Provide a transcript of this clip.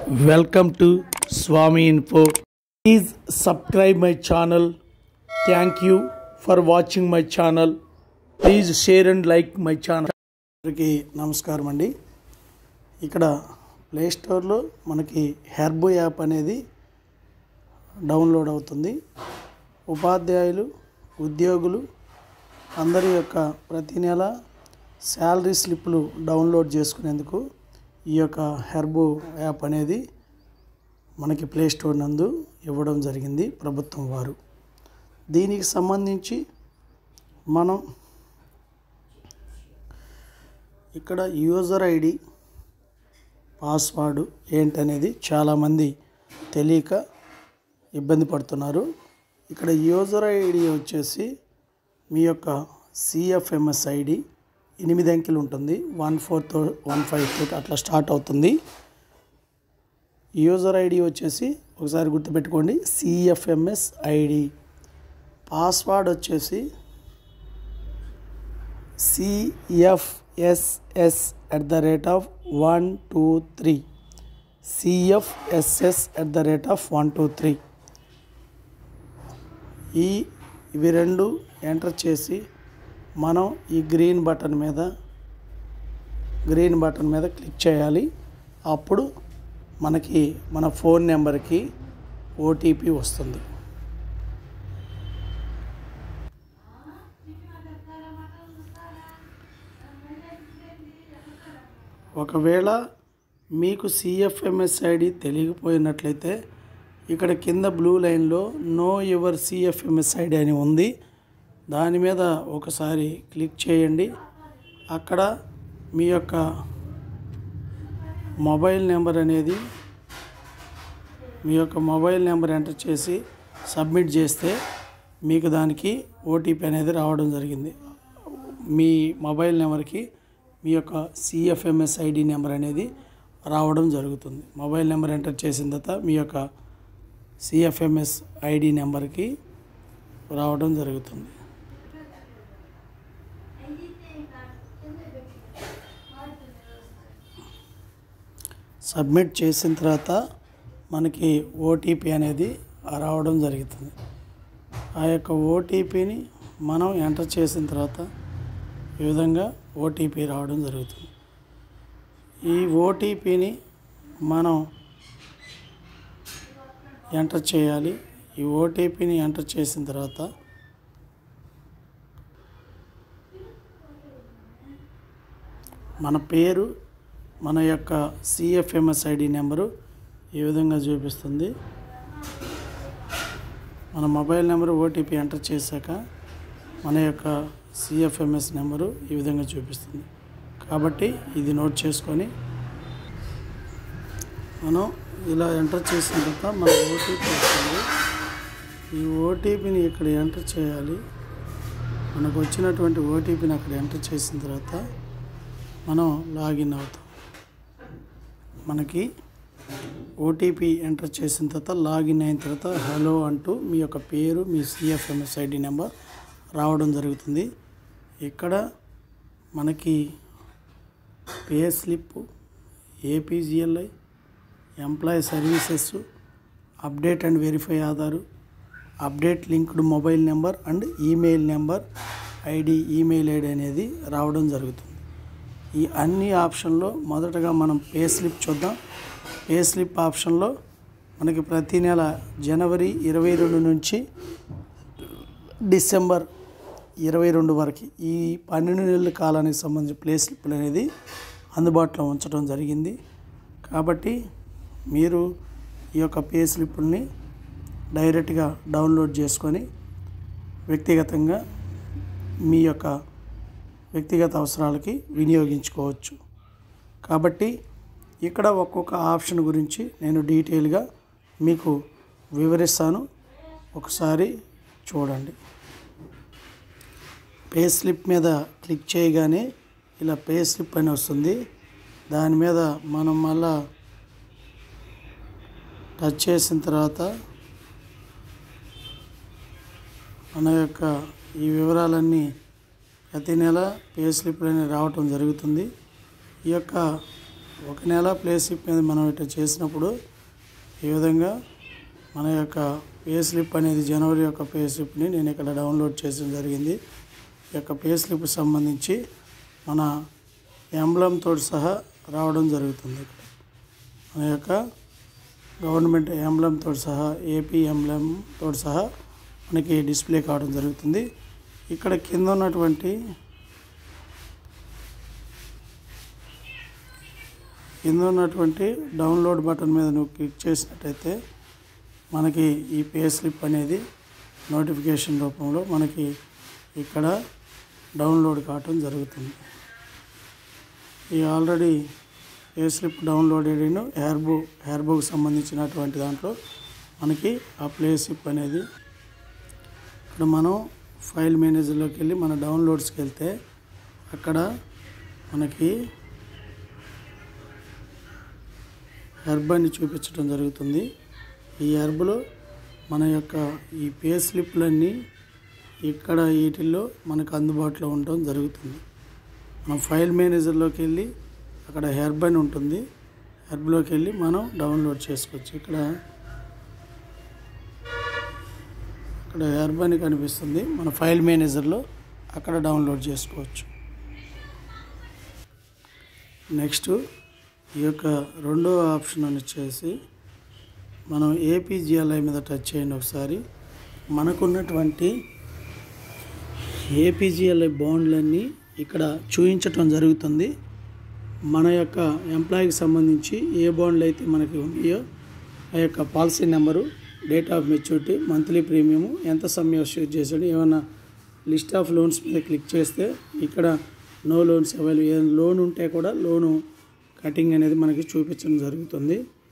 Welcome to Swami Info. Please subscribe my channel. Thank you for watching my channel. Please share and like my channel. అందరికీ నమస్కారం అండి ఇక్కడ play స్టోర్లో మనకి herbo app అనేది download అవుతుంది ఉపాధ్యాయులు ఉద్యోగులు అందరి యొక్క ప్రతి నెల శాలరీ స్లిప్లు డౌన్లోడ్ చేసుకునేందుకు ఈ యొక్క హెర్బో యాప్ అనేది మనకి ప్లే స్టోర్ నందు ఇవ్వడం జరిగింది ప్రభుత్వం వారు దీనికి సంబంధించి మనం ఇక్కడ యూజర్ ఐడి పాస్వర్డ్ ఏంటనేది చాలామంది తెలియక ఇబ్బంది పడుతున్నారు ఇక్కడ యూజర్ ఐడి వచ్చేసి మీ యొక్క సిఎఫ్ఎంఎస్ ఐడి ఎనిమిది అంకెలు ఉంటుంది వన్ ఫోర్ తో వన్ ఫైవ్ తోటి అట్లా స్టార్ట్ అవుతుంది యూజర్ ఐడి వచ్చేసి ఒకసారి గుర్తుపెట్టుకోండి సిఎఫ్ఎంఎస్ ఐడి పాస్వర్డ్ వచ్చేసి CFSS at the rate of one two three CFSS at the rate of one two three ఈ ఇవి రెండు ఎంటర్ చేసి మనం ఈ గ్రీన్ బటన్ మీద గ్రీన్ బటన్ మీద క్లిక్ చేయాలి అప్పుడు మనకి మన ఫోన్ నెంబర్కి ఓటీపీ వస్తుంది ఒకవేళ మీకు సిఎఫ్ఎంఎస్ ఐడి తెలియకపోయినట్లయితే ఇక్కడ కింద బ్లూ లైన్లో నో యువర్ సిఎఫ్ఎంఎస్ ఐడి అని ఉంది దాని మీద ఒకసారి క్లిక్ చేయండి అక్కడ మీ యొక్క మొబైల్ నెంబర్ అనేది మీ యొక్క మొబైల్ నెంబర్ ఎంటర్ చేసి సబ్మిట్ చేస్తే మీకు దానికి ఓటీపీ అనేది రావడం జరిగింది మీ మొబైల్ నెంబర్కి మీ యొక్క సిఎఫ్ఎంఎస్ ఐడి నెంబర్ అనేది రావడం జరుగుతుంది మొబైల్ నెంబర్ ఎంటర్ చేసిన తర్వాత మీ యొక్క సిఎఫ్ఎంఎస్ ఐడి నెంబర్కి రావడం జరుగుతుంది సబ్మిట్ చేసిన తర్వాత మనకి ఓటీపీ అనేది రావడం జరుగుతుంది ఆ యొక్క ఓటీపీని మనం ఎంటర్ చేసిన తర్వాత ఈ విధంగా ఓటీపీ రావడం జరుగుతుంది ఈ ఓటీపీని మనం ఎంటర్ చేయాలి ఈ ఓటీపీని ఎంటర్ చేసిన తర్వాత మన పేరు మన యొక్క సిఎఫ్ఎంఎస్ ఐడి నెంబరు ఈ విధంగా చూపిస్తుంది మన మొబైల్ నెంబరు ఓటీపీ ఎంటర్ చేశాక మన యొక్క సిఎఫ్ఎంఎస్ నెంబరు ఈ విధంగా చూపిస్తుంది కాబట్టి ఇది నోట్ చేసుకొని మనం ఇలా ఎంటర్ చేసిన తర్వాత మన ఓటీపీ వస్తుంది ఈ ఓటీపీని ఇక్కడ ఎంటర్ చేయాలి మనకు వచ్చినటువంటి ఓటీపీని అక్కడ ఎంటర్ చేసిన తర్వాత మనం లాగిన్ అవుతాం మనకి ఓటీపీ ఎంటర్ చేసిన తర్వాత లాగిన్ అయిన తర్వాత హలో అంటూ మీ యొక్క పేరు మీ సిఎఫ్ఎంఎస్ ఐడి నెంబర్ రావడం జరుగుతుంది ఇక్కడ మనకి pay slip APGLI employee services update and verify Aadhaar update linked mobile number and email number ID email ID అనేది రావడం జరుగుతుంది ఈ అన్ని ఆప్షన్లో మొదటగా మనం పే స్లిప్ చూద్దాం పే స్లిప్ ఆప్షన్లో మనకి ప్రతి నెల జనవరి ఇరవై రెండు నుంచి డిసెంబర్ ఇరవై రెండు వరకు ఈ పన్నెండు నెలల కాలానికి సంబంధించిన ప్లే స్లిప్లు అనేది అందుబాటులో ఉంచడం జరిగింది కాబట్టి మీరు ఈ యొక్క పే స్లిప్ని డైరెక్ట్గా డౌన్లోడ్ చేసుకొని వ్యక్తిగతంగా మీ యొక్క వ్యక్తిగత అవసరాలకి వినియోగించుకోవచ్చు కాబట్టి ఇక్కడ ఒక్కొక్క ఆప్షన్ గురించి నేను డీటెయిల్గా మీకు వివరిస్తాను ఒకసారి చూడండి పే స్లిప్ మీద క్లిక్ చేయగానే ఇలా పే స్లిప్ అని వస్తుంది దాని మీద మనం మళ్ళా టచ్ చేసిన తర్వాత మన యొక్క ఈ వివరాలన్నీ ప్రతి నెల పే స్లిప్లు అనేవి రావటం జరుగుతుంది ఈ యొక్క ఒక నెల ప్లే స్లిప్ మీద మనం ఇట్లా చేసినప్పుడు ఈ విధంగా మన యొక్క పే స్లిప్ అనేది జనవరి యొక్క పే స్లిప్ని నేను ఇక్కడ డౌన్లోడ్ చేయడం జరిగింది ఈ యొక్క పే స్లిప్ సంబంధించి మన ఎంబ్లంతో సహా రావడం జరుగుతుంది ఇక్కడ మన యొక్క గవర్నమెంట్ ఎంబ్లంతో సహా ఏపీ ఎంబ్లంతో సహా మనకి డిస్ప్లే కావడం జరుగుతుంది ఇక్కడ కింద ఉన్నటువంటి కింద ఉన్నటువంటి డౌన్లోడ్ బటన్ మీద నువ్వు క్లిక్ చేసినట్టయితే మనకి ఈ పే స్లిప్ అనేది నోటిఫికేషన్ రూపంలో మనకి ఇక్కడ డౌన్లోడ్ కావటం జరుగుతుంది ఈ already pay slip downloaded hair book hair book సంబంధించినటువంటి దాంట్లో మనకి ఆ ప్లే స్లిప్ అనేది ఇక్కడ మనం ఫైల్ మేనేజర్లోకి వెళ్ళి మన డౌన్లోడ్స్కి వెళ్తే అక్కడ మనకి హెర్బ్ అని చూపించడం జరుగుతుంది ఈ హెర్బ్లో మన యొక్క ఈ పే స్లిప్లన్నీ ఇక్కడ వీటిల్లో మనకు అందుబాటులో ఉండడం జరుగుతుంది మనం ఫైల్ మేనేజర్లోకి వెళ్ళి అక్కడ హెర్బ్ అని ఉంటుంది హెర్బ్లోకి వెళ్ళి మనం డౌన్లోడ్ చేసుకోవచ్చు ఇక్కడ ఇక్కడ హెర్బ్ అని కనిపిస్తుంది మన ఫైల్ మేనేజర్లో అక్కడ డౌన్లోడ్ చేసుకోవచ్చు నెక్స్ట్ ఈ యొక్క రెండో ఆప్షన్ అని వచ్చేసి మనం ఏపీజిఎల్ఐ మీద టచ్ చేయండి ఒకసారి మనకున్నటువంటి ఏపీజిఎల్ఐ బాండ్లన్నీ ఇక్కడ చూపించటం జరుగుతుంది మన యొక్క ఎంప్లాయీకి సంబంధించి ఏ బాండ్లు అయితే మనకి ఉన్నాయో ఆ యొక్క policy number date of maturity monthly premium ఎంత సమయం షూట్ చేశాడు ఏమైనా లిస్ట్ ఆఫ్ లోన్స్ మీద క్లిక్ చేస్తే ఇక్కడ నో లోన్స్ అవైలబుల్ ఏ లోన్ ఉంటే కూడా లోను కటింగ్ అనేది మనకి చూపించడం జరుగుతుంది